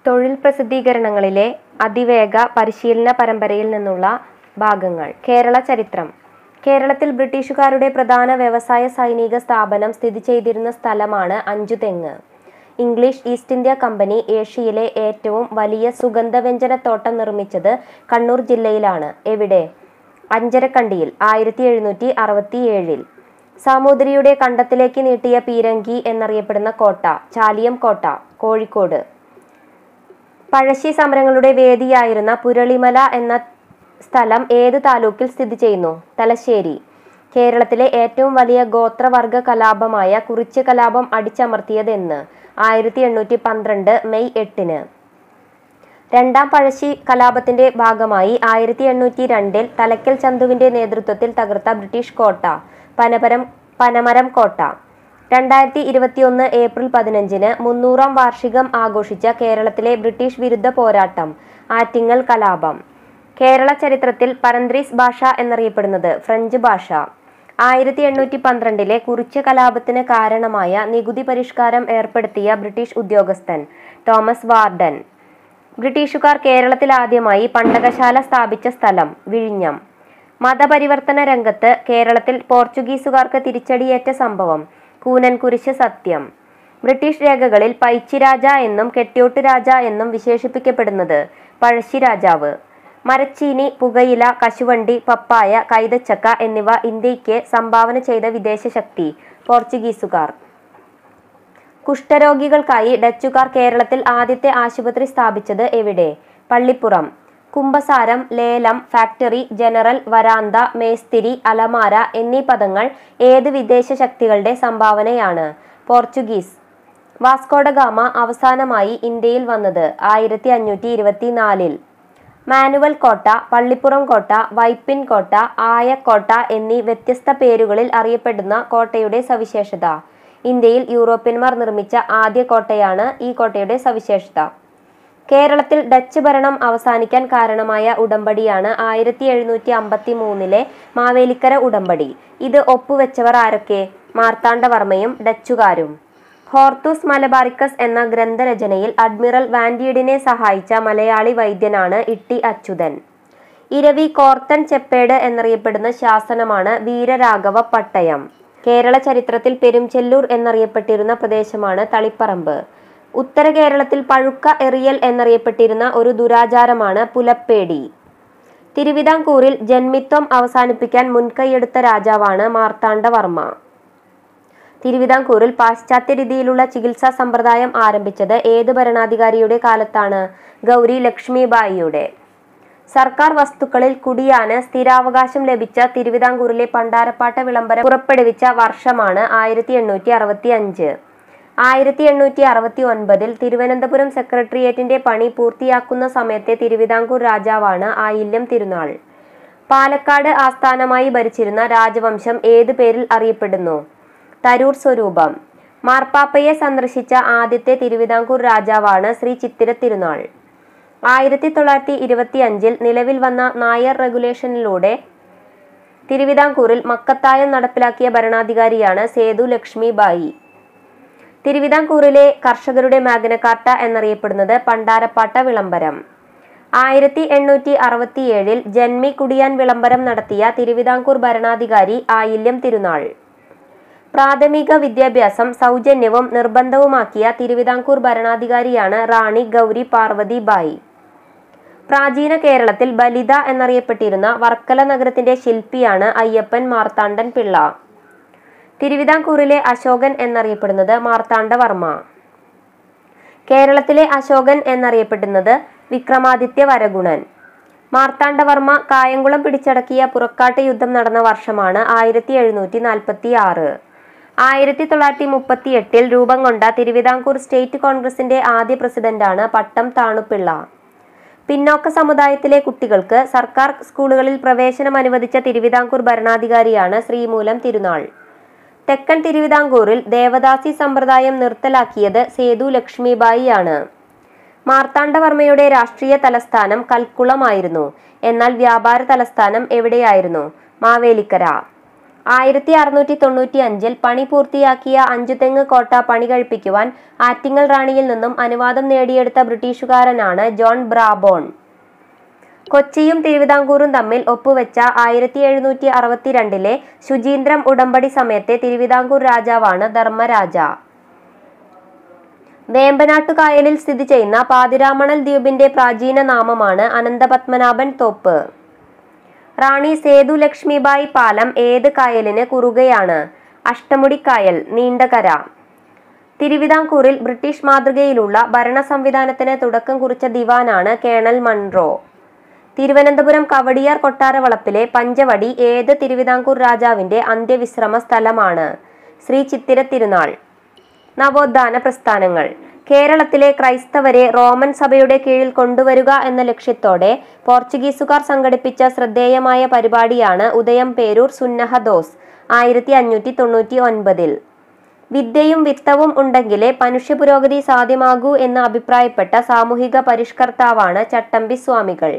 തൊഴിൽ പ്രസിദ്ധീകരണങ്ങളിലെ അതിവേഗ പരിശീലന പരമ്പരയിൽ നിന്നുള്ള ഭാഗങ്ങൾ കേരള ചരിത്രം കേരളത്തിൽ ബ്രിട്ടീഷുകാരുടെ പ്രധാന വ്യവസായ സൈനിക സ്ഥാപനം സ്ഥിതി ചെയ്തിരുന്ന സ്ഥലമാണ് Anchuthengu English East India Company ഏഷ്യയിലെ ഏറ്റവും വലിയ സുഗന്ധവ്യഞ്ജനത്തോട്ടം നിർമ്മിച്ചത് കണ്ണൂർ ജില്ലയിലാണ് എവിടെ അഞ്ചരക്കണ്ടിയിൽ ആയിരത്തി എഴുന്നൂറ്റി അറുപത്തി ഏഴിൽ സാമൂതിരിയുടെ കണ്ടത്തിലേക്ക് നീട്ടിയ പീരങ്കി എന്നറിയപ്പെടുന്ന കോട്ട ചാലിയം കോട്ട കോഴിക്കോട് പഴശ്ശി സമരങ്ങളുടെ വേദിയായിരുന്ന പുരളിമല എന്ന സ്ഥലം ഏത് താലൂക്കിൽ സ്ഥിതി ചെയ്യുന്നു തലശ്ശേരി കേരളത്തിലെ ഏറ്റവും വലിയ ഗോത്രവർഗ കലാപമായ കുറിച്യ കലാപം അടിച്ചമർത്തിയതെന്ന് ആയിരത്തി എണ്ണൂറ്റി പന്ത്രണ്ട് മെയ് എട്ടിന് രണ്ടാം പഴശ്ശി കലാപത്തിന്റെ ഭാഗമായി ആയിരത്തി എണ്ണൂറ്റി രണ്ടിൽ തലക്കൽ ചന്തുവിന്റെ നേതൃത്വത്തിൽ തകർത്ത ബ്രിട്ടീഷ് കോട്ട പനപരം പനമരം കോട്ട രണ്ടായിരത്തി ഇരുപത്തിയൊന്ന് ഏപ്രിൽ പതിനഞ്ചിന് മുന്നൂറാം വാർഷികം ആഘോഷിച്ച കേരളത്തിലെ ബ്രിട്ടീഷ് വിരുദ്ധ പോരാട്ടം ആറ്റിങ്ങൽ കലാപം കേരള ചരിത്രത്തിൽ പരന്ത്രീസ് ഭാഷ എന്നറിയപ്പെടുന്നത് ഫ്രഞ്ച് ഭാഷ ആയിരത്തി എണ്ണൂറ്റി പന്ത്രണ്ടിലെ കുറിച്യ കലാപത്തിന് കാരണമായ നികുതി പരിഷ്കാരം ഏർപ്പെടുത്തിയ ബ്രിട്ടീഷ് ഉദ്യോഗസ്ഥൻ തോമസ് വാർഡൻ ബ്രിട്ടീഷുകാർ കേരളത്തിൽ ആദ്യമായി പണ്ടകശാല സ്ഥാപിച്ച സ്ഥലം വിഴിഞ്ഞം മതപരിവർത്തന രംഗത്ത് കേരളത്തിൽ പോർച്ചുഗീസുകാർക്ക് തിരിച്ചടിയേറ്റ സംഭവം കൂനൻകുരിശ് സത്യം ബ്രിട്ടീഷ് രേഖകളിൽ പൈച്ചിരാജ എന്നും കെട്ട്യോട്ട് രാജ എന്നും വിശേഷിപ്പിക്കപ്പെടുന്നത് പഴശ്ശി രാജാവ് മരച്ചീനി പുകയില കശുവണ്ടി പപ്പായ കൈതച്ചക്ക എന്നിവ ഇന്ത്യയ്ക്ക് സംഭാവന ചെയ്ത വിദേശ ശക്തി പോർച്ചുഗീസുകാർ കുഷ്ഠരോഗികൾക്കായി ഡച്ചുകാർ കേരളത്തിൽ ആദ്യത്തെ ആശുപത്രി സ്ഥാപിച്ചത് എവിടെ പള്ളിപ്പുറം കുംഭസാരം ലേലം ഫാക്ടറി ജനറൽ വരാന്ത മേസ്തിരി അലമാര എന്നീ പദങ്ങൾ ഏത് വിദേശ ശക്തികളുടെ സംഭാവനയാണ് പോർച്ചുഗീസ് വാസ്കോഡഗാമ അവസാനമായി ഇന്ത്യയിൽ വന്നത് ആയിരത്തി അഞ്ഞൂറ്റി ഇരുപത്തിനാലിൽ മാനുവൽ കോട്ട പള്ളിപ്പുറം കോട്ട വൈപ്പിൻ കോട്ട ആയക്കോട്ട എന്നീ വ്യത്യസ്ത പേരുകളിൽ അറിയപ്പെടുന്ന കോട്ടയുടെ സവിശേഷത ഇന്ത്യയിൽ യൂറോപ്യന്മാർ നിർമ്മിച്ച ആദ്യ കോട്ടയാണ് ഈ കോട്ടയുടെ സവിശേഷത കേരളത്തിൽ ഡച്ച് ഭരണം അവസാനിക്കാൻ കാരണമായ ഉടമ്പടിയാണ് ആയിരത്തി എഴുന്നൂറ്റി അമ്പത്തി മൂന്നിലെ മാവേലിക്കര ഉടമ്പടി ഇത് ഒപ്പുവെച്ചവർ ആരൊക്കെ മാർത്താണ്ഡവർമ്മയും ഡച്ചുകാരും ഹോർത്തൂസ് മലബാറിക്കസ് എന്ന ഗ്രന്ഥരചനയിൽ അഡ്മിറൽ വാൻഡിയഡിനെ സഹായിച്ച മലയാളി വൈദ്യനാണ് ഇട്ടി അച്യുതൻ ഇരവി കോർത്തൻ ചെപ്പേട് എന്നറിയപ്പെടുന്ന ശാസനമാണ് വീരരാഘവ പട്ടയം കേരള ചരിത്രത്തിൽ പെരുംചെല്ലൂർ എന്നറിയപ്പെട്ടിരുന്ന പ്രദേശമാണ് തളിപ്പറമ്പ് ഉത്തര കേരളത്തിൽ പഴുക്ക എറിയൽ എന്നറിയപ്പെട്ടിരുന്ന ഒരു ദുരാചാരമാണ് പുലപ്പേടി തിരുവിതാംകൂറിൽ ജന്മിത്വം അവസാനിപ്പിക്കാൻ മുൻകൈയെടുത്ത രാജാവാണ് മാർത്താണ്ഡവർമ്മ തിരുവിതാംകൂറിൽ പാശ്ചാത്യ രീതിയിലുള്ള ചികിത്സാ സമ്പ്രദായം ആരംഭിച്ചത് ഏത് ഭരണാധികാരിയുടെ കാലത്താണ് ഗൗരി ലക്ഷ്മിബായിയുടെ സർക്കാർ വസ്തുക്കളിൽ കുടിയാന് സ്ഥിരാവകാശം ലഭിച്ച തിരുവിതാംകൂറിലെ പണ്ടാരപ്പാട്ട വിളംബരം പുറപ്പെടുവിച്ച വർഷമാണ് ആയിരത്തി എണ്ണൂറ്റി അറുപത്തി അഞ്ച് ആയിരത്തി എണ്ണൂറ്റി അറുപത്തി ഒൻപതിൽ തിരുവനന്തപുരം സെക്രട്ടേറിയറ്റിന്റെ പണി പൂർത്തിയാക്കുന്ന സമയത്തെ തിരുവിതാംകൂർ രാജാവാണ് ആയില്യം തിരുനാൾ പാലക്കാട് ആസ്ഥാനമായി ഭരിച്ചിരുന്ന രാജവംശം ഏത് പേരിൽ അറിയപ്പെടുന്നു തരൂർ സ്വരൂപം മാർപ്പാപ്പയെ സന്ദർശിച്ച ആദ്യത്തെ തിരുവിതാംകൂർ രാജാവാണ് ശ്രീ ചിത്തിര തിരുനാൾ ആയിരത്തി തൊള്ളായിരത്തി ഇരുപത്തി അഞ്ചിൽ നിലവിൽ വന്ന നായർ റെഗുലേഷനിലൂടെ തിരുവിതാംകൂറിൽ മക്കത്തായം നടപ്പിലാക്കിയ ഭരണാധികാരിയാണ് സേതു ലക്ഷ്മി ബായി തിരുവിതാംകൂറിലെ കർഷകരുടെ മാഗ്നകാർട്ട എന്നറിയപ്പെടുന്നത് പണ്ടാരപ്പാട്ട വിളംബരം ആയിരത്തി എണ്ണൂറ്റി അറുപത്തിയേഴിൽ ജന്മി കുടിയാൻ വിളംബരം നടത്തിയ തിരുവിതാംകൂർ ഭരണാധികാരി ആയില്യം തിരുനാൾ പ്രാഥമിക വിദ്യാഭ്യാസം സൗജന്യവും നിർബന്ധവുമാക്കിയ തിരുവിതാംകൂർ ഭരണാധികാരിയാണ് റാണി ഗൗരി പാർവതി ബായി പ്രാചീന കേരളത്തിൽ ബലിത എന്നറിയപ്പെട്ടിരുന്ന വർക്കല നഗരത്തിന്റെ ശില്പിയാണ് അയ്യപ്പൻ മാർത്താണ്ഡൻ പിള്ള തിരുവിതാംകൂറിലെ അശോകൻ എന്നറിയപ്പെടുന്നത് മാർത്താണ്ഡവർമ്മ കേരളത്തിലെ അശോകൻ എന്നറിയപ്പെടുന്നത് വിക്രമാദിത്യ വരഗുണൻ മാർത്താണ്ഡവർമ്മ കായംകുളം പിടിച്ചടക്കിയ പുറക്കാട്ട് യുദ്ധം നടന്ന വർഷമാണ് ആയിരത്തി എഴുന്നൂറ്റി നാൽപ്പത്തി ആറ് ആയിരത്തി തൊള്ളായിരത്തി മുപ്പത്തി എട്ടിൽ രൂപം കൊണ്ട തിരുവിതാംകൂർ സ്റ്റേറ്റ് കോൺഗ്രസിന്റെ ആദ്യ പ്രസിഡന്റാണ് പട്ടം താണുപിള്ള പിന്നോക്ക സമുദായത്തിലെ കുട്ടികൾക്ക് സർക്കാർ സ്കൂളുകളിൽ പ്രവേശനം അനുവദിച്ച തിരുവിതാംകൂർ ഭരണാധികാരിയാണ് ശ്രീമൂലം തിരുനാൾ തെക്കൻ തിരുവിതാംകൂറിൽ ദേവദാസി സമ്പ്രദായം നിർത്തലാക്കിയത് സേതു ലക്ഷ്മിബായി ആണ് മാർത്താണ്ഡവർമ്മയുടെ രാഷ്ട്രീയ തലസ്ഥാനം കൽക്കുളമായിരുന്നു എന്നാൽ വ്യാപാര തലസ്ഥാനം എവിടെയായിരുന്നു മാവേലിക്കര ആയിരത്തി അറുന്നൂറ്റി തൊണ്ണൂറ്റി അഞ്ചിൽ പണി പൂർത്തിയാക്കിയ അഞ്ചുതെങ്ങ് കോട്ട പണി കഴിപ്പിക്കുവാൻ ആറ്റിങ്ങൽ റാണിയിൽ നിന്നും അനുവാദം നേടിയെടുത്ത ബ്രിട്ടീഷുകാരനാണ് ജോൺ ബ്രാബോൺ കൊച്ചിയും തിരുവിതാംകൂറും തമ്മിൽ ഒപ്പുവെച്ച ആയിരത്തി എഴുന്നൂറ്റി അറുപത്തിരണ്ടിലെ ശുചീന്ദ്രം ഉടമ്പടി സമയത്തെ തിരുവിതാംകൂർ രാജാവാണ് ധർമ്മരാജ വേമ്പനാട്ടുകായലിൽ സ്ഥിതി ചെയ്യുന്ന പാതിരാമണൽ ദ്വീപിന്റെ പ്രാചീന നാമമാണ് അനന്തപത്മനാഭൻ തോപ്പ് റാണി സേതു ലക്ഷ്മിബായി പാലം ഏത് കായലിന് കുറുകയാണ് അഷ്ടമുടിക്കായൽ നീണ്ടകര തിരുവിതാംകൂറിൽ ബ്രിട്ടീഷ് മാതൃകയിലുള്ള ഭരണ സംവിധാനത്തിന് തുടക്കം കുറിച്ച ദിവാനാണ് കേണൽ മൺറോ തിരുവനന്തപുരം കവടിയാർ കൊട്ടാരവളപ്പിലെ പഞ്ചവടി ഏത് തിരുവിതാംകൂർ രാജാവിന്റെ അന്ത്യവിശ്രമ സ്ഥലമാണ് ശ്രീ ചിത്തിര തിരുനാൾ നവോത്ഥാന പ്രസ്ഥാനങ്ങൾ കേരളത്തിലെ ക്രൈസ്തവരെ റോമൻ സഭയുടെ കീഴിൽ കൊണ്ടുവരിക എന്ന ലക്ഷ്യത്തോടെ പോർച്ചുഗീസുകാർ സംഘടിപ്പിച്ച ശ്രദ്ധേയമായ പരിപാടിയാണ് ഉദയം പേരൂർ സുന്നഹദോസ് ആയിരത്തി അഞ്ഞൂറ്റി തൊണ്ണൂറ്റി ഒൻപതിൽ വിദ്യയും വിത്തവും ഉണ്ടെങ്കിലേ മനുഷ്യ പുരോഗതി സാധ്യമാകൂ എന്ന് അഭിപ്രായപ്പെട്ട സാമൂഹിക പരിഷ്കർത്താവാണ് ചട്ടമ്പി സ്വാമികൾ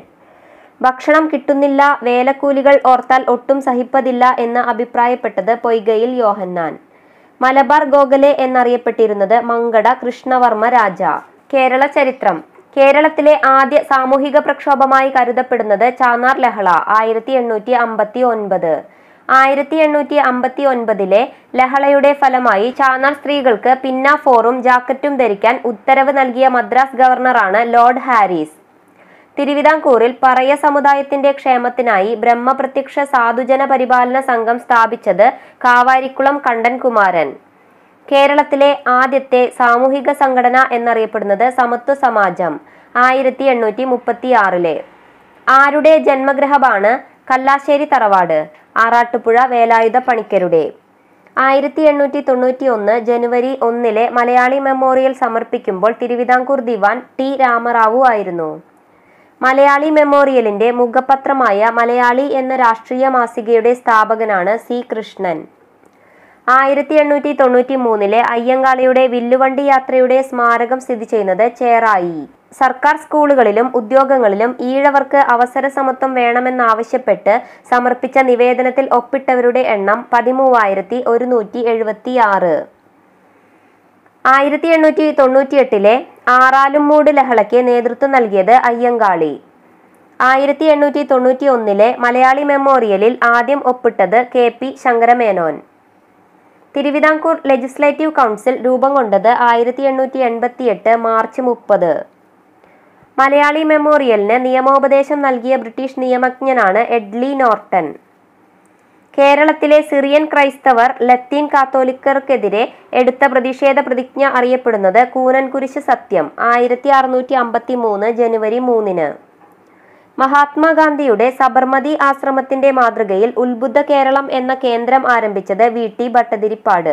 ഭക്ഷണം കിട്ടുന്നില്ല വേലക്കൂലികൾ ഓർത്താൽ ഒട്ടും സഹിപ്പതില്ല എന്ന് അഭിപ്രായപ്പെട്ടത് പൊയ്കയിൽ യോഹന്നാൻ മലബാർ ഗോഖലെ എന്നറിയപ്പെട്ടിരുന്നത് മങ്കട കൃഷ്ണവർമ്മ രാജ കേരള ചരിത്രം കേരളത്തിലെ ആദ്യ സാമൂഹിക പ്രക്ഷോഭമായി കരുതപ്പെടുന്നത് ചാന്നാർ ലഹള ആയിരത്തി എണ്ണൂറ്റി അമ്പത്തി ഒൻപത് ആയിരത്തി എണ്ണൂറ്റി അമ്പത്തി ഒൻപതിലെ ലഹളയുടെ ഫലമായി ചാന്നാർ സ്ത്രീകൾക്ക് പിന്നാഫോറും ജാക്കറ്റും ധരിക്കാൻ ഉത്തരവ് നൽകിയ മദ്രാസ് ഗവർണറാണ് ലോർഡ് ഹാരിസ് തിരുവിതാംകൂറിൽ പറയ സമുദായത്തിന്റെ ക്ഷേമത്തിനായി ബ്രഹ്മപ്രത്യക്ഷ സാധുജന പരിപാലന സംഘം സ്ഥാപിച്ചത് കാവാരിക്കുളം കണ്ടൻകുമാരൻ കേരളത്തിലെ ആദ്യത്തെ സാമൂഹിക സംഘടന എന്നറിയപ്പെടുന്നത് സമത്വ സമാജം ആയിരത്തി എണ്ണൂറ്റി മുപ്പത്തി ആറിലെ ആരുടെ ജന്മഗ്രഹമാണ് കല്ലാശ്ശേരി തറവാട് ആറാട്ടുപുഴ വേലായുധ പണിക്കരുടെ ആയിരത്തി എണ്ണൂറ്റി തൊണ്ണൂറ്റി ഒന്ന് ജനുവരി ഒന്നിലെ മലയാളി മെമ്മോറിയൽ സമർപ്പിക്കുമ്പോൾ തിരുവിതാംകൂർ ദിവാൻ ടി രാമറാവു ആയിരുന്നു മലയാളി മെമ്മോറിയലിന്റെ മുഖപത്രമായ മലയാളി എന്ന രാഷ്ട്രീയ മാസികയുടെ സ്ഥാപകനാണ് സി കൃഷ്ണൻ ആയിരത്തി എണ്ണൂറ്റി തൊണ്ണൂറ്റി മൂന്നിലെ അയ്യങ്കാളിയുടെ വില്ലുവണ്ടി യാത്രയുടെ സ്മാരകം സ്ഥിതി ചെയ്യുന്നത് ചേറായി സർക്കാർ സ്കൂളുകളിലും ഉദ്യോഗങ്ങളിലും ഈഴവർക്ക് അവസര സമത്വം വേണമെന്നാവശ്യപ്പെട്ട് സമർപ്പിച്ച നിവേദനത്തിൽ ഒപ്പിട്ടവരുടെ എണ്ണം പതിമൂവായിരത്തി ഒരുന്നൂറ്റി എഴുപത്തി ആറ് ആയിരത്തി എണ്ണൂറ്റി തൊണ്ണൂറ്റിയെട്ടിലെ ആറാലുംമൂട് ലഹളയ്ക്ക് നേതൃത്വം നൽകിയത് അയ്യങ്കാളി ആയിരത്തി എണ്ണൂറ്റി തൊണ്ണൂറ്റി ഒന്നിലെ മലയാളി മെമ്മോറിയലിൽ ആദ്യം ഒപ്പിട്ടത് K P Sankaramenon Thiruvithamkoor Legislative Council രൂപം കൊണ്ടത് ആയിരത്തി എണ്ണൂറ്റി എൺപത്തിയെട്ട് മാർച്ച് മുപ്പത് മലയാളി മെമ്മോറിയലിന് നിയമോപദേശം നൽകിയ ബ്രിട്ടീഷ് നിയമജ്ഞനാണ് എഡ്ലി നോർട്ടൺ കേരളത്തിലെ സിറിയൻ ക്രൈസ്തവർ ലത്തീൻ കാത്തോലിക്കർക്കെതിരെ എടുത്ത പ്രതിഷേധ പ്രതിജ്ഞ അറിയപ്പെടുന്നത് കൂനൻകുരിശ് സത്യം ആയിരത്തി അറുന്നൂറ്റി അമ്പത്തി മൂന്ന് ജനുവരി മൂന്നിന് മഹാത്മാഗാന്ധിയുടെ സബർമതി ആശ്രമത്തിന്റെ മാതൃകയിൽ ഉത്ബുദ്ധ കേരളം എന്ന കേന്ദ്രം ആരംഭിച്ചത് വി ടി ഭട്ടതിരിപ്പാട്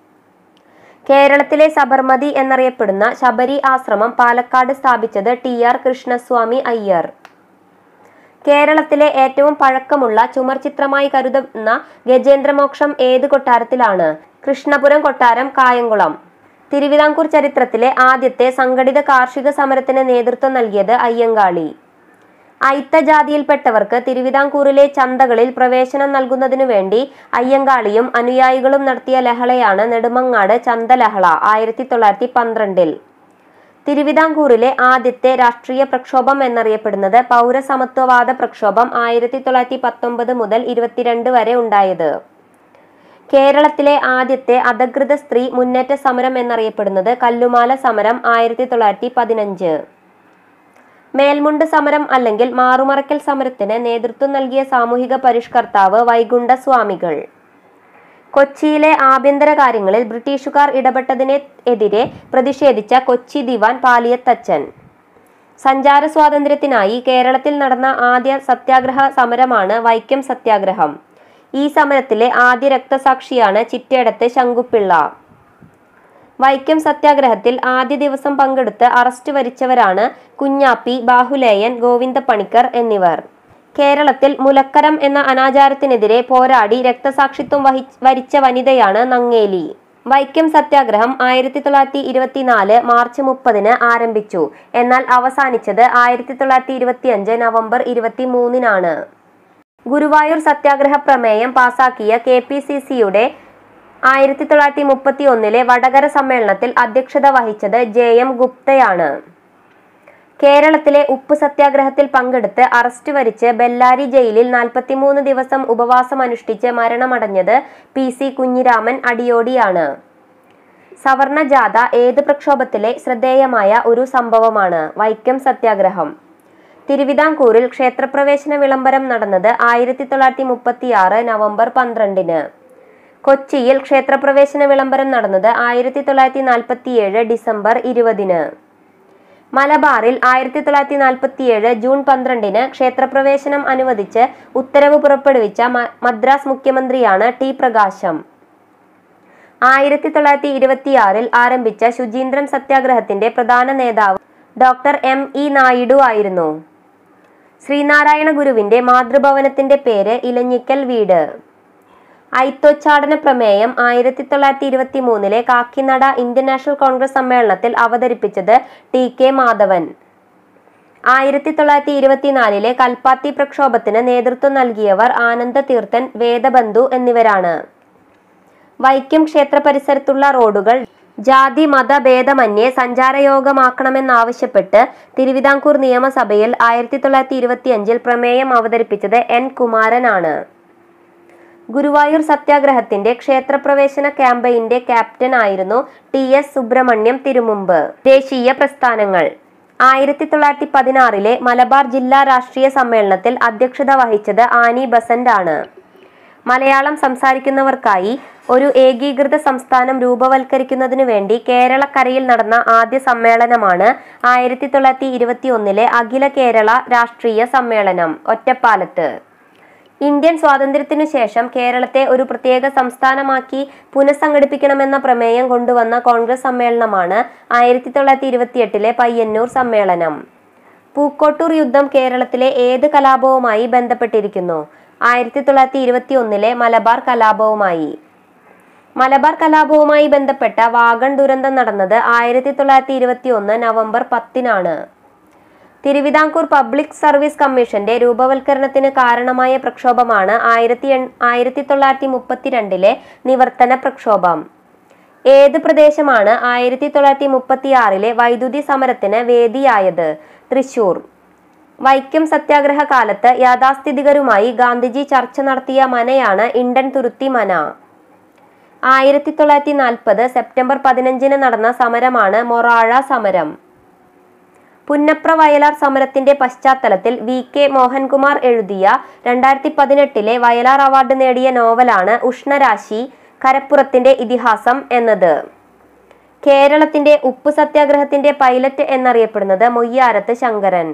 കേരളത്തിലെ സബർമതി എന്നറിയപ്പെടുന്ന ശബരി ആശ്രമം പാലക്കാട് സ്ഥാപിച്ചത് ടി ആർ കൃഷ്ണസ്വാമി അയ്യർ കേരളത്തിലെ ഏറ്റവും പഴക്കമുള്ള ചുമർ ചിത്രമായി കരുതുന്ന ഗജേന്ദ്രമോക്ഷം ഏത് കൊട്ടാരത്തിലാണ് കൃഷ്ണപുരം കൊട്ടാരം കായംകുളം തിരുവിതാംകൂർ ചരിത്രത്തിലെ ആദ്യത്തെ സംഘടിത കാർഷിക സമരത്തിന് നേതൃത്വം നൽകിയത് അയ്യങ്കാളി അയിത്ത ജാതിയിൽപ്പെട്ടവർക്ക് തിരുവിതാംകൂറിലെ ചന്തകളിൽ പ്രവേശനം നൽകുന്നതിനു വേണ്ടി അയ്യങ്കാളിയും അനുയായികളും നടത്തിയ ലഹളയാണ് നെടുമങ്ങാട് ചന്തലഹള ആയിരത്തി തൊള്ളായിരത്തി പന്ത്രണ്ടിൽ തിരുവിതാംകൂറിലെ ആദ്യത്തെ രാഷ്ട്രീയ പ്രക്ഷോഭം എന്നറിയപ്പെടുന്നത് പൗരസമത്വവാദ പ്രക്ഷോഭം ആയിരത്തി തൊള്ളായിരത്തി പത്തൊമ്പത് മുതൽ ഇരുപത്തിരണ്ട് വരെ ഉണ്ടായത് കേരളത്തിലെ ആദ്യത്തെ അധകൃത സ്ത്രീ മുന്നേറ്റ സമരം എന്നറിയപ്പെടുന്നത് കല്ലുമാല സമരം ആയിരത്തി തൊള്ളായിരത്തി പതിനഞ്ച് മേൽമുണ്ട് സമരം അല്ലെങ്കിൽ മാറുമറയ്ക്കൽ സമരത്തിന് നേതൃത്വം നൽകിയ സാമൂഹിക പരിഷ്കർത്താവ് വൈകുണ്ഠ സ്വാമികൾ കൊച്ചിയിലെ ആഭ്യന്തര കാര്യങ്ങളിൽ ബ്രിട്ടീഷുകാർ ഇടപെട്ടതിനെ എതിരെ പ്രതിഷേധിച്ച കൊച്ചി ദിവാൻ പാലിയത്തച്ചൻ സഞ്ചാര സ്വാതന്ത്ര്യത്തിനായി കേരളത്തിൽ നടന്ന ആദ്യ സത്യാഗ്രഹ സമരമാണ് വൈക്കം സത്യാഗ്രഹം ഈ സമരത്തിലെ ആദ്യ രക്തസാക്ഷിയാണ് ചിറ്റേടത്ത് ശങ്കുപ്പിള്ള വൈക്കം സത്യാഗ്രഹത്തിൽ ആദ്യ ദിവസം പങ്കെടുത്ത് അറസ്റ്റ് വരിച്ചവരാണ് കുഞ്ഞാപ്പി ബാഹുലേയൻ ഗോവിന്ദ പണിക്കർ എന്നിവർ കേരളത്തിൽ മുലക്കരം എന്ന അനാചാരത്തിനെതിരെ പോരാടി രക്തസാക്ഷിത്വം വഹി വരിച്ച വനിതയാണ് നങ്ങേലി വൈക്കം സത്യാഗ്രഹം ആയിരത്തി തൊള്ളായിരത്തി ഇരുപത്തിനാല് മാർച്ച് മുപ്പതിന് ആരംഭിച്ചു എന്നാൽ അവസാനിച്ചത് ആയിരത്തി തൊള്ളായിരത്തി ഇരുപത്തിയഞ്ച് നവംബർ ഇരുപത്തി മൂന്നിനാണ് ഗുരുവായൂർ സത്യാഗ്രഹ പ്രമേയം പാസാക്കിയ കെ പി സി സിയുടെ ആയിരത്തി തൊള്ളായിരത്തി മുപ്പത്തി ഒന്നിലെ വടകര സമ്മേളനത്തിൽ അധ്യക്ഷത വഹിച്ചത് ജെ എം ഗുപ്തയാണ് കേരളത്തിലെ ഉപ്പ് സത്യാഗ്രഹത്തിൽ പങ്കെടുത്ത് അറസ്റ്റ് വരിച്ച് ബെല്ലാരി ജയിലിൽ നാൽപ്പത്തിമൂന്ന് ദിവസം ഉപവാസം അനുഷ്ഠിച്ച് മരണമടഞ്ഞത് പി സി കുഞ്ഞിരാമൻ അടിയോടിയാണ് സവർണ ജാഥ ഏത് പ്രക്ഷോഭത്തിലെ ശ്രദ്ധേയമായ ഒരു സംഭവമാണ് വൈക്കം സത്യാഗ്രഹം തിരുവിതാംകൂറിൽ ക്ഷേത്രപ്രവേശന വിളംബരം നടന്നത് ആയിരത്തി തൊള്ളായിരത്തി മുപ്പത്തി ആറ് നവംബർ പന്ത്രണ്ടിന് കൊച്ചിയിൽ ക്ഷേത്രപ്രവേശന വിളംബരം നടന്നത് ആയിരത്തി തൊള്ളായിരത്തി നാൽപ്പത്തിയേഴ് ഡിസംബർ ഇരുപതിന് മലബാറിൽ ആയിരത്തി തൊള്ളായിരത്തി നാൽപ്പത്തിയേഴ് ജൂൺ പന്ത്രണ്ടിന് ക്ഷേത്രപ്രവേശനം അനുവദിച്ച് ഉത്തരവ് പുറപ്പെടുവിച്ച മ- മദ്രാസ് മുഖ്യമന്ത്രിയാണ് ടി പ്രകാശം ആയിരത്തി തൊള്ളായിരത്തി ഇരുപത്തിയാറിൽ ആരംഭിച്ച ശുചീന്ദ്രം സത്യാഗ്രഹത്തിന്റെ പ്രധാന നേതാവ് ഡോക്ടർ എം ഇ നായിഡു ആയിരുന്നു ശ്രീനാരായണ ഗുരുവിന്റെ മാതൃഭവനത്തിന്റെ പേര് ഇലഞ്ഞിക്കൽ വീട് ഐത്തോച്ചാടന പ്രമേയം ആയിരത്തി തൊള്ളായിരത്തി ഇരുപത്തി മൂന്നിലെ കാക്കിനട ഇന്ത്യൻ നാഷണൽ കോൺഗ്രസ് സമ്മേളനത്തിൽ അവതരിപ്പിച്ചത് ടി കെ മാധവൻ ആയിരത്തി തൊള്ളായിരത്തി ഇരുപത്തിനാലിലെ കൽപ്പാത്തി പ്രക്ഷോഭത്തിന് നേതൃത്വം നൽകിയവർ ആനന്ദ തീർത്ഥൻ വേദബന്ധു എന്നിവരാണ് വൈക്കം ക്ഷേത്ര പരിസരത്തുള്ള റോഡുകൾ ജാതി മത ഭേദമന്യേ സഞ്ചാരയോഗ്യമാക്കണമെന്നാവശ്യപ്പെട്ട് തിരുവിതാംകൂർ നിയമസഭയിൽ ആയിരത്തി തൊള്ളായിരത്തി ഇരുപത്തിയഞ്ചിൽ പ്രമേയം അവതരിപ്പിച്ചത് എൻ കുമാരനാണ് ഗുരുവായൂർ സത്യാഗ്രഹത്തിന്റെ ക്ഷേത്രപ്രവേശന ക്യാമ്പയിന്റെ ക്യാപ്റ്റൻ ആയിരുന്നു ടി എസ് സുബ്രഹ്മണ്യം തിരുമുമ്പ് ദേശീയ പ്രസ്ഥാനങ്ങൾ ആയിരത്തി തൊള്ളായിരത്തി പതിനാറിലെ മലബാർ ജില്ലാ രാഷ്ട്രീയ സമ്മേളനത്തിൽ അധ്യക്ഷത വഹിച്ചത് ആനി ബസന്റ് ആണ് മലയാളം സംസാരിക്കുന്നവർക്കായി ഒരു ഏകീകൃത സംസ്ഥാനം രൂപവൽക്കരിക്കുന്നതിനു വേണ്ടി കേരളക്കരയിൽ നടന്ന ആദ്യ സമ്മേളനമാണ് ആയിരത്തി തൊള്ളായിരത്തി ഇരുപത്തി ഒന്നിലെ അഖില കേരള രാഷ്ട്രീയ സമ്മേളനം ഒറ്റപ്പാലത്ത് ഇന്ത്യൻ സ്വാതന്ത്ര്യത്തിനു ശേഷം കേരളത്തെ ഒരു പ്രത്യേക സംസ്ഥാനമാക്കി പുനഃസംഘടിപ്പിക്കണമെന്ന പ്രമേയം കൊണ്ടുവന്ന കോൺഗ്രസ് സമ്മേളനമാണ് ആയിരത്തി തൊള്ളായിരത്തി ഇരുപത്തിയെട്ടിലെ പയ്യന്നൂർ സമ്മേളനം പൂക്കോട്ടൂർ യുദ്ധം കേരളത്തിലെ ഏത് കലാപവുമായി ബന്ധപ്പെട്ടിരിക്കുന്നു ആയിരത്തി തൊള്ളായിരത്തി ഇരുപത്തി ഒന്നിലെ മലബാർ കലാപവുമായി മലബാർ കലാപവുമായി ബന്ധപ്പെട്ട വാഗൺ ദുരന്തം നടന്നത് ആയിരത്തി തൊള്ളായിരത്തി ഇരുപത്തി ഒന്ന് നവംബർ പത്തിനാണ് തിരുവിതാംകൂർ പബ്ലിക് സർവീസ് കമ്മീഷന്റെ രൂപവൽക്കരണത്തിന് കാരണമായ പ്രക്ഷോഭമാണ് ആയിരത്തി എൺ ആയിരത്തി തൊള്ളായിരത്തി മുപ്പത്തിരണ്ടിലെ നിവർത്തന പ്രക്ഷോഭം ഏത് പ്രദേശമാണ് ആയിരത്തി തൊള്ളായിരത്തി മുപ്പത്തി ആറിലെ വൈദ്യുതി സമരത്തിന് വേദിയായത് തൃശൂർ വൈക്കം സത്യാഗ്രഹ കാലത്ത് യാഥാസ്ഥിതികരുമായി ഗാന്ധിജി ചർച്ച നടത്തിയ മനയാണ് ഇണ്ടൻ തുരുത്തി മന ആയിരത്തി തൊള്ളായിരത്തി നാൽപ്പത് സെപ്റ്റംബർ പതിനഞ്ചിന് നടന്ന സമരമാണ് മൊറാഴ സമരം പുന്നപ്ര വയലാർ സമരത്തിന്റെ പശ്ചാത്തലത്തിൽ വി കെ മോഹൻകുമാർ എഴുതിയ രണ്ടായിരത്തി പതിനെട്ടിലെ വയലാർ അവാർഡ് നേടിയ നോവലാണ് ഉഷ്ണരാശി കരപ്പുറത്തിന്റെ ഇതിഹാസം എന്നത് കേരളത്തിന്റെ ഉപ്പ് സത്യാഗ്രഹത്തിന്റെ പൈലറ്റ് എന്നറിയപ്പെടുന്നത് മൊയ്യാരത്ത് ശങ്കരൻ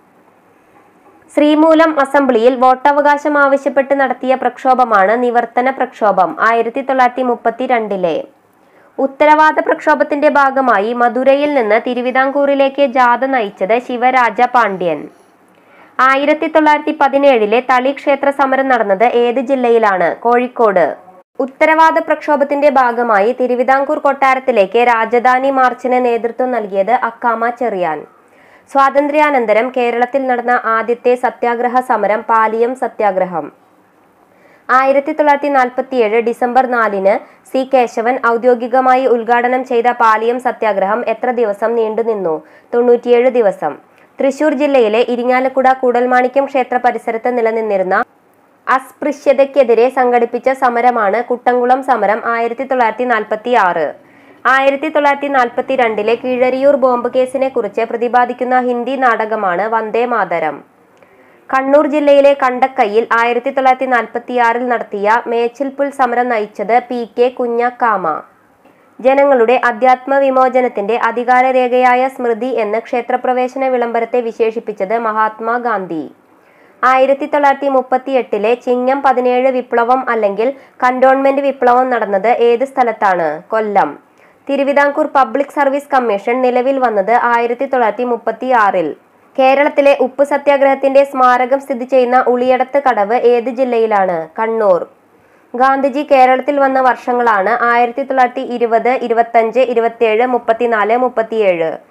ശ്രീമൂലം അസംബ്ലിയിൽ വോട്ടവകാശം ആവശ്യപ്പെട്ട് നടത്തിയ പ്രക്ഷോഭമാണ് നിവർത്തന പ്രക്ഷോഭം ആയിരത്തി തൊള്ളായിരത്തി മുപ്പത്തി രണ്ടിലെ ഉത്തരവാദ പ്രക്ഷോഭത്തിന്റെ ഭാഗമായി മധുരയിൽ നിന്ന് തിരുവിതാംകൂറിലേക്ക് ജാഥ നയിച്ചത് ശിവരാജ പാണ്ഡ്യൻ ആയിരത്തി തൊള്ളായിരത്തി പതിനേഴിലെ തളി ക്ഷേത്ര സമരം നടന്നത് ഏത് ജില്ലയിലാണ് കോഴിക്കോട് ഉത്തരവാദ പ്രക്ഷോഭത്തിന്റെ ഭാഗമായി തിരുവിതാംകൂർ കൊട്ടാരത്തിലേക്ക് രാജധാനി മാർച്ചിന് നേതൃത്വം നൽകിയത് അക്കാമ ചെറിയാൻ സ്വാതന്ത്ര്യാനന്തരം കേരളത്തിൽ നടന്ന ആദ്യത്തെ സത്യാഗ്രഹ സമരം പാലിയം സത്യാഗ്രഹം ആയിരത്തി തൊള്ളായിരത്തി നാൽപ്പത്തിയേഴ് ഡിസംബർ നാലിന് സി കേശവൻ ഔദ്യോഗികമായി ഉദ്ഘാടനം ചെയ്ത പാലിയം സത്യാഗ്രഹം എത്ര ദിവസം നീണ്ടുനിന്നു തൊണ്ണൂറ്റിയേഴ് ദിവസം തൃശൂർ ജില്ലയിലെ ഇരിങ്ങാലക്കുട കൂടൽമാണിക്യം ക്ഷേത്ര പരിസരത്ത് നിലനിന്നിരുന്ന അസ്പൃശ്യതയ്ക്കെതിരെ സംഘടിപ്പിച്ച സമരമാണ് കുട്ടംകുളം സമരം ആയിരത്തി തൊള്ളായിരത്തി നാൽപ്പത്തി ആറ് ആയിരത്തി തൊള്ളായിരത്തി നാൽപ്പത്തി രണ്ടിലെ കീഴരിയൂർ ബോംബ് കേസിനെ കുറിച്ച് പ്രതിപാദിക്കുന്ന ഹിന്ദി നാടകമാണ് വന്ദേ മാതരം കണ്ണൂർ ജില്ലയിലെ കണ്ടക്കയിൽ ആയിരത്തി തൊള്ളായിരത്തി നാൽപ്പത്തിയാറിൽ നടത്തിയ മേച്ചിൽപുൽ സമരം നയിച്ചത് പി കെ കുഞ്ഞക്കാമ ജനങ്ങളുടെ അധ്യാത്മ വിമോചനത്തിന്റെ അധികാരരേഖയായ സ്മൃതി എന്ന് ക്ഷേത്രപ്രവേശന വിളംബരത്തെ വിശേഷിപ്പിച്ചത് മഹാത്മാഗാന്ധി ആയിരത്തി തൊള്ളായിരത്തി മുപ്പത്തി എട്ടിലെ ചിങ്ങം പതിനേഴ് വിപ്ലവം അല്ലെങ്കിൽ കന്റോൺമെന്റ് വിപ്ലവം നടന്നത് ഏത് സ്ഥലത്താണ് Kollam Thiruvithamkoor Public Service Commission നിലവിൽ വന്നത് ആയിരത്തി തൊള്ളായിരത്തി മുപ്പത്തി ആറിൽ കേരളത്തിലെ ഉപ്പ് സത്യാഗ്രഹത്തിന്റെ സ്മാരകം സ്ഥിതി ചെയ്യുന്ന ഉളിയടത്ത് കടവ് ഏത് ജില്ലയിലാണ് കണ്ണൂർ ഗാന്ധിജി കേരളത്തിൽ വന്ന വർഷങ്ങളാണ് ആയിരത്തി തൊള്ളായിരത്തി ഇരുപത് ഇരുപത്തഞ്ച് ഇരുപത്തിയേഴ് മുപ്പത്തിനാല് മുപ്പത്തിയേഴ്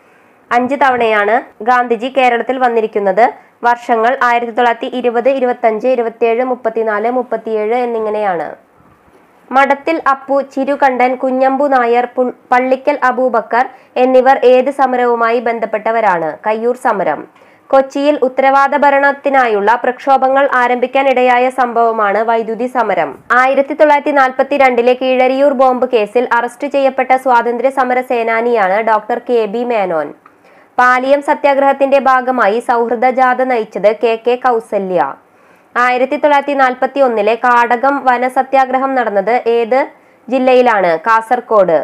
അഞ്ച് തവണയാണ് ഗാന്ധിജി കേരളത്തിൽ വന്നിരിക്കുന്നത് വർഷങ്ങൾ ആയിരത്തി തൊള്ളായിരത്തി ഇരുപത് ഇരുപത്തഞ്ച് ഇരുപത്തിയേഴ് മുപ്പത്തിനാല് മുപ്പത്തിയേഴ് എന്നിങ്ങനെയാണ് മഠത്തിൽ അപ്പു ചിരുകണ്ഠൻ കുഞ്ഞമ്പു നായർ പുൾ- പള്ളിക്കൽ അബൂബക്കർ എന്നിവർ ഏത് സമരവുമായി ബന്ധപ്പെട്ടവരാണ് കയ്യൂർ സമരം കൊച്ചിയിൽ ഉത്തരവാദ ഭരണത്തിനായുള്ള പ്രക്ഷോഭങ്ങൾ ആരംഭിക്കാനിടയായ സംഭവമാണ് വൈദ്യുതി സമരം ആയിരത്തി തൊള്ളായിരത്തി നാൽപ്പത്തി രണ്ടിലെ കീഴരിയൂർ ബോംബ് കേസിൽ അറസ്റ്റ് ചെയ്യപ്പെട്ട സ്വാതന്ത്ര്യ സമര സേനാനിയാണ് doctor K B Menon Paliyam സത്യാഗ്രഹത്തിന്റെ ഭാഗമായി സൗഹൃദ ജാഥ നയിച്ചത് കെ കെ കൗസല്യ ആയിരത്തി തൊള്ളായിരത്തി നാൽപ്പത്തി ഒന്നിലെ കാടകം വനസത്യാഗ്രഹം നടന്നത് ഏത് ജില്ലയിലാണ് കാസർകോട്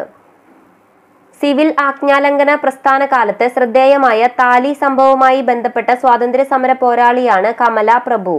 സിവിൽ ആജ്ഞാലംഘന പ്രസ്ഥാന കാലത്ത് ശ്രദ്ധേയമായ താലി സംഭവവുമായി ബന്ധപ്പെട്ട സ്വാതന്ത്ര്യ സമര പോരാളിയാണ് കമല പ്രഭു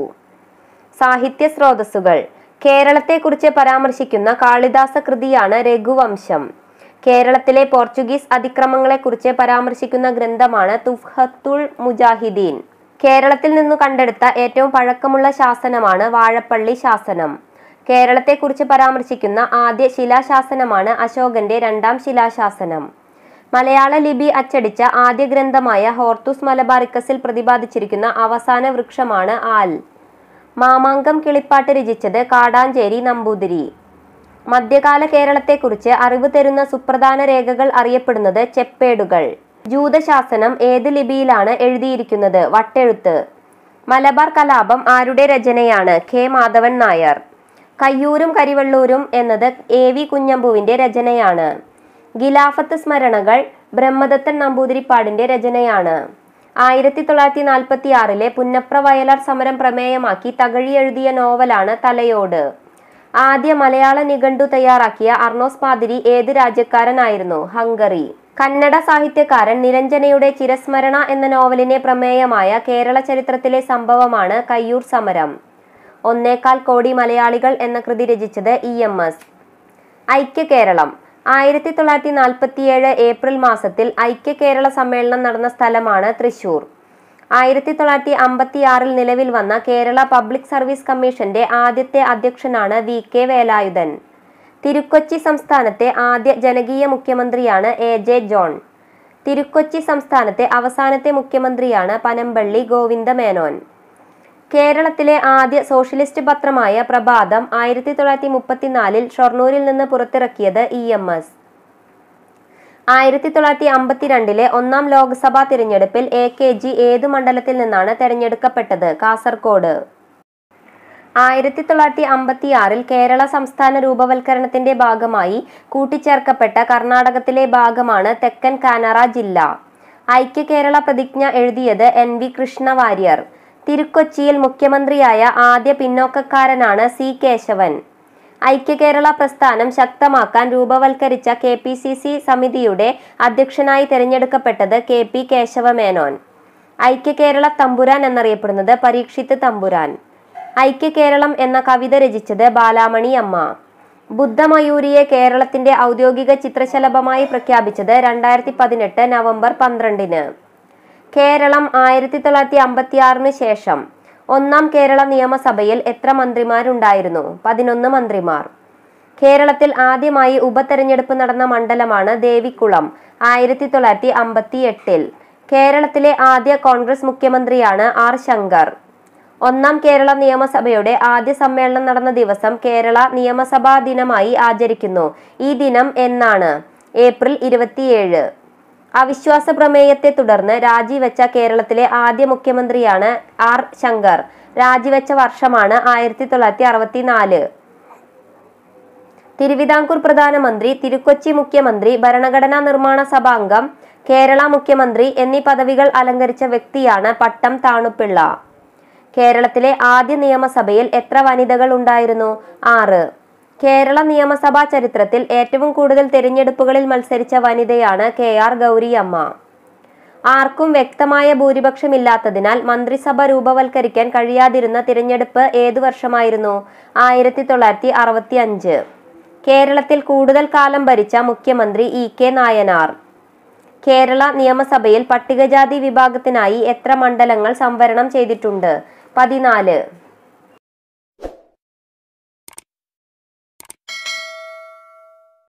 സാഹിത്യ സ്രോതസ്സുകൾ കേരളത്തെക്കുറിച്ച് പരാമർശിക്കുന്ന കാളിദാസ കൃതിയാണ് രഘുവംശം കേരളത്തിലെ പോർച്ചുഗീസ് അതിക്രമങ്ങളെക്കുറിച്ച് പരാമർശിക്കുന്ന ഗ്രന്ഥമാണ് തുഫ്ഹത്തുൽ മുജാഹിദീൻ കേരളത്തിൽ നിന്നു കണ്ടെടുത്ത ഏറ്റവും പഴക്കമുള്ള ശാസനമാണ് വാഴപ്പള്ളി ശാസനം കേരളത്തെക്കുറിച്ച് പരാമർശിക്കുന്ന ആദ്യ ശിലാശാസനമാണ് അശോകന്റെ രണ്ടാം ശിലാശാസനം മലയാള ലിപി അച്ചടിച്ച ആദ്യ ഗ്രന്ഥമായ ഹോർത്തൂസ് മലബാറിക്കസിൽ പ്രതിപാദിച്ചിരിക്കുന്ന അവസാന വൃക്ഷമാണ് ആൽ മാമാങ്കം കിളിപ്പാട്ട് രചിച്ചത് കാടാഞ്ചേരി നമ്പൂതിരി മധ്യകാല കേരളത്തെക്കുറിച്ച് അറിവ് തരുന്ന സുപ്രധാന രേഖകൾ അറിയപ്പെടുന്നത് ചെപ്പേടുകൾ ജൂതശാസനം ഏത് ലിപിയിലാണ് എഴുതിയിരിക്കുന്നത് വട്ടെഴുത്ത് മലബാർ കലാപം ആരുടെ രചനയാണ് കെ മാധവൻ നായർ കയ്യൂരും കരിവള്ളൂരും എന്നത് എ വി കുഞ്ഞമ്പുവിന്റെ രചനയാണ് ഗിലാഫത്ത് സ്മരണകൾ ബ്രഹ്മദത്തൻ നമ്പൂതിരിപ്പാടിന്റെ രചനയാണ് ആയിരത്തി തൊള്ളായിരത്തി നാൽപ്പത്തി ആറിലെ പുന്നപ്ര വയലാർ സമരം പ്രമേയമാക്കി തകഴി എഴുതിയ നോവലാണ് തലയോട് ആദ്യ മലയാള നിഘണ്ടു തയ്യാറാക്കിയ അർണോസ് പാതിരി ഏത് രാജ്യക്കാരനായിരുന്നു ഹംഗറി കന്നഡ സാഹിത്യകാരൻ നിരഞ്ജനയുടെ ചിരസ്മരണ എന്ന നോവലിനെ പ്രമേയമായ കേരള ചരിത്രത്തിലെ സംഭവമാണ് കയ്യൂർ സമരം ഒന്നേകാൽ കോടി മലയാളികൾ എന്ന കൃതി രചിച്ചത് ഇ എം എസ് ഐക്യ കേരളം ആയിരത്തി തൊള്ളായിരത്തി നാൽപ്പത്തിയേഴ് ഏപ്രിൽ മാസത്തിൽ ഐക്യ കേരള സമ്മേളനം നടന്ന സ്ഥലമാണ് തൃശൂർ ആയിരത്തി തൊള്ളായിരത്തി അമ്പത്തി ആറിൽ നിലവിൽ വന്ന കേരള പബ്ലിക് സർവീസ് കമ്മീഷന്റെ ആദ്യത്തെ അധ്യക്ഷനാണ് വി കെ വേലായുധൻ തിരുക്കൊച്ചി സംസ്ഥാനത്തെ ആദ്യ ജനകീയ മുഖ്യമന്ത്രിയാണ് എ ജെ ജോൺ തിരുക്കൊച്ചി സംസ്ഥാനത്തെ അവസാനത്തെ മുഖ്യമന്ത്രിയാണ് പനമ്പള്ളി ഗോവിന്ദ മേനോൻ കേരളത്തിലെ ആദ്യ സോഷ്യലിസ്റ്റ് പത്രമായ പ്രഭാതം ആയിരത്തി തൊള്ളായിരത്തി മുപ്പത്തിനാലിൽ ഷൊർണൂരിൽ നിന്ന് പുറത്തിറക്കിയത് ഇ എം എസ് ആയിരത്തി തൊള്ളായിരത്തി അമ്പത്തിരണ്ടിലെ ഒന്നാം ലോക്സഭാ തിരഞ്ഞെടുപ്പിൽ എ കെ ജി ഏതു മണ്ഡലത്തിൽ നിന്നാണ് തെരഞ്ഞെടുക്കപ്പെട്ടത് കാസർകോട് ആയിരത്തി തൊള്ളായിരത്തി അമ്പത്തി ആറിൽ കേരള സംസ്ഥാന രൂപവൽക്കരണത്തിന്റെ ഭാഗമായി കൂട്ടിച്ചേർക്കപ്പെട്ട കർണാടകത്തിലെ ഭാഗമാണ് തെക്കൻ കാനറ ജില്ല ഐക്യ കേരള പ്രതിജ്ഞ എഴുതിയത് എൻ വി കൃഷ്ണ വാര്യർ തിരുക്കൊച്ചിയിൽ മുഖ്യമന്ത്രിയായ ആദ്യ പിന്നോക്കക്കാരനാണ് സി കേശവൻ ഐക്യ കേരള പ്രസ്ഥാനം ശക്തമാക്കാൻ രൂപവൽക്കരിച്ച കെ പി സി സി സമിതിയുടെ അധ്യക്ഷനായി തിരഞ്ഞെടുക്കപ്പെട്ടത് കെ പി കേശവമേനോൻ ഐക്യ കേരള തമ്പുരാൻ എന്നറിയപ്പെടുന്നത് പരീക്ഷിത്ത് തമ്പുരാൻ ഐക്യ കേരളം എന്ന കവിത രചിച്ചത് ബാലാമണി അമ്മ ബുദ്ധമയൂരിയെ കേരളത്തിന്റെ ഔദ്യോഗിക ചിത്രശലഭമായി പ്രഖ്യാപിച്ചത് രണ്ടായിരത്തി പതിനെട്ട് നവംബർ പന്ത്രണ്ടിന് കേരളം ആയിരത്തി തൊള്ളായിരത്തി അമ്പത്തി ആറിന് ശേഷം ഒന്നാം കേരള നിയമസഭയിൽ എത്ര മന്ത്രിമാരുണ്ടായിരുന്നു പതിനൊന്ന് മന്ത്രിമാർ കേരളത്തിൽ ആദ്യമായി ഉപതെരഞ്ഞെടുപ്പ് നടന്ന മണ്ഡലമാണ് ദേവികുളം ആയിരത്തി തൊള്ളായിരത്തി അമ്പത്തി എട്ടിൽ കേരളത്തിലെ ആദ്യ കോൺഗ്രസ് മുഖ്യമന്ത്രിയാണ് ആർ ശങ്കർ ഒന്നാം കേരള നിയമസഭയുടെ ആദ്യ സമ്മേളനം നടന്ന ദിവസം കേരള നിയമസഭാ ദിനമായി ആചരിക്കുന്നു ഈ ദിനം എന്നാണ് ഏപ്രിൽ ഇരുപത്തിയേഴ് അവിശ്വാസ പ്രമേയത്തെ തുടർന്ന് രാജിവെച്ച കേരളത്തിലെ ആദ്യ മുഖ്യമന്ത്രിയാണ് ആർ ശങ്കർ രാജിവെച്ച വർഷമാണ് ആയിരത്തി തൊള്ളായിരത്തി അറുപത്തിനാല് തിരുവിതാംകൂർ പ്രധാനമന്ത്രി തിരുക്കൊച്ചി മുഖ്യമന്ത്രി ഭരണഘടനാ നിർമ്മാണ സഭാംഗം കേരള മുഖ്യമന്ത്രി എന്നീ പദവികൾ അലങ്കരിച്ച വ്യക്തിയാണ് പട്ടം താണുപിള്ള കേരളത്തിലെ ആദ്യ നിയമസഭയിൽ എത്ര വനിതകൾ ഉണ്ടായിരുന്നു ആറ് കേരള നിയമസഭാ ചരിത്രത്തിൽ ഏറ്റവും കൂടുതൽ തിരഞ്ഞെടുപ്പുകളിൽ മത്സരിച്ച വനിതയാണ് കെ ആർ ഗൗരിയമ്മ ആർക്കും വ്യക്തമായ ഭൂരിപക്ഷമില്ലാത്തതിനാൽ മന്ത്രിസഭ രൂപവൽക്കരിക്കാൻ കഴിയാതിരുന്ന തിരഞ്ഞെടുപ്പ് ഏതു വർഷമായിരുന്നു ആയിരത്തി തൊള്ളായിരത്തി അറുപത്തി അഞ്ച് കേരളത്തിൽ കൂടുതൽ കാലം ഭരിച്ച മുഖ്യമന്ത്രി ഇ കെ നായനാർ കേരള നിയമസഭയിൽ പട്ടികജാതി വിഭാഗത്തിനായി എത്ര മണ്ഡലങ്ങൾ സംവരണം ചെയ്തിട്ടുണ്ട് പതിനാല്